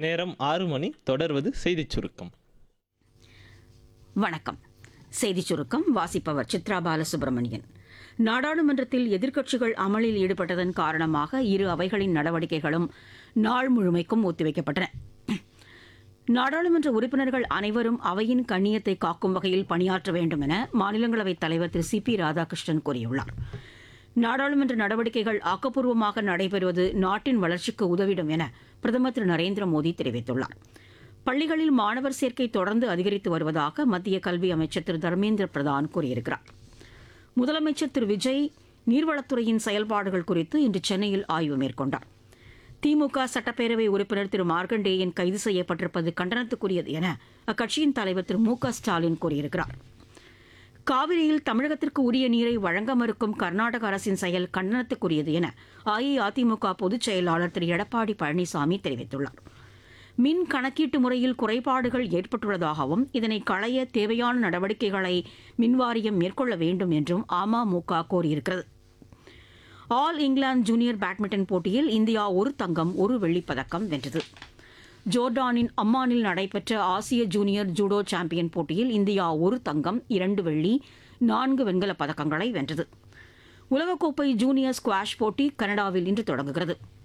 நேரம் ஆறு மணி தொடர்வது செய்திச் சுருக்கம் வணக்கம் செய்திச் சுருக்கம் வாசிப்பவர் சித்ரா பாலசுப்ரமணியன் நாடாளுமன்றத்தில் எதிர்க்கட்சிகள் அமளியில் ஈடுபட்டதன் காரணமாக இரு அவைகளின் நடவடிக்கைகளும் நாள் முழுமைக்கும் ஒத்திவைக்கப்பட்டன நாடாளுமன்ற உறுப்பினர்கள் அனைவரும் அவையின் கண்ணியத்தை காக்கும் வகையில் பணியாற்ற வேண்டும் என மாநிலங்களவைத் தலைவர் திரு சி பி ராதாகிருஷ்ணன் கூறியுள்ளார் நாடாளுமன்ற நடவடிக்கைகள் ஆக்கப்பூர்வமாக நடைபெறுவது நாட்டின் வளர்ச்சிக்கு உதவிடும் என பிரதமர் திரு நரேந்திர மோடி தெரிவித்துள்ளார் பள்ளிகளில் மாணவர் சேர்க்கை தொடர்ந்து அதிகரித்து வருவதாக மத்திய கல்வி அமைச்சர் திரு தர்மேந்திர பிரதான் கூறியிருக்கிறார் முதலமைச்சர் திரு விஜய் நீர்வளத்துறையின் செயல்பாடுகள் குறித்து இன்று சென்னையில் ஆய்வு மேற்கொண்டார் திமுக சட்டப்பேரவை உறுப்பினர் திரு மார்க்கண்டேயன் கைது செய்யப்பட்டிருப்பது கண்டனத்துக்குரியது என அக்கட்சியின் தலைவர் திரு மு க ஸ்டாலின் கூறியிருக்கிறார் காவிரியில் தமிழகத்திற்கு உரிய நீரை வழங்க மறுக்கும் கர்நாடக அரசின் செயல் கண்டனத்துக்குரியது என அஇஅதிமுக பொதுச் செயலாளர் திரு எடப்பாடி பழனிசாமி தெரிவித்துள்ளார் மின் கணக்கீட்டு முறையில் குறைபாடுகள் ஏற்பட்டுள்ளதாகவும் இதனை களைய தேவையான நடவடிக்கைகளை மின்வாரியம் மேற்கொள்ள வேண்டும் என்றும் அமமுக கோரியிருக்கிறது ஆல் இங்கிலாந்து ஜூனியர் பேட்மிண்டன் போட்டியில் இந்தியா ஒரு தங்கம் ஒரு வெள்ளிப் பதக்கம் வென்றது ஜோர்டானின் அம்மானில் நடைபெற்ற ஆசிய ஜூனியர் ஜூடோ சாம்பியன் போட்டியில் இந்தியா ஒரு தங்கம் இரண்டு வெள்ளி நான்கு வெண்கலப் பதக்கங்களை வென்றது உலகக்கோப்பை ஜூனியர் ஸ்குவாஷ் போட்டி கனடாவில் இன்று தொடங்குகிறது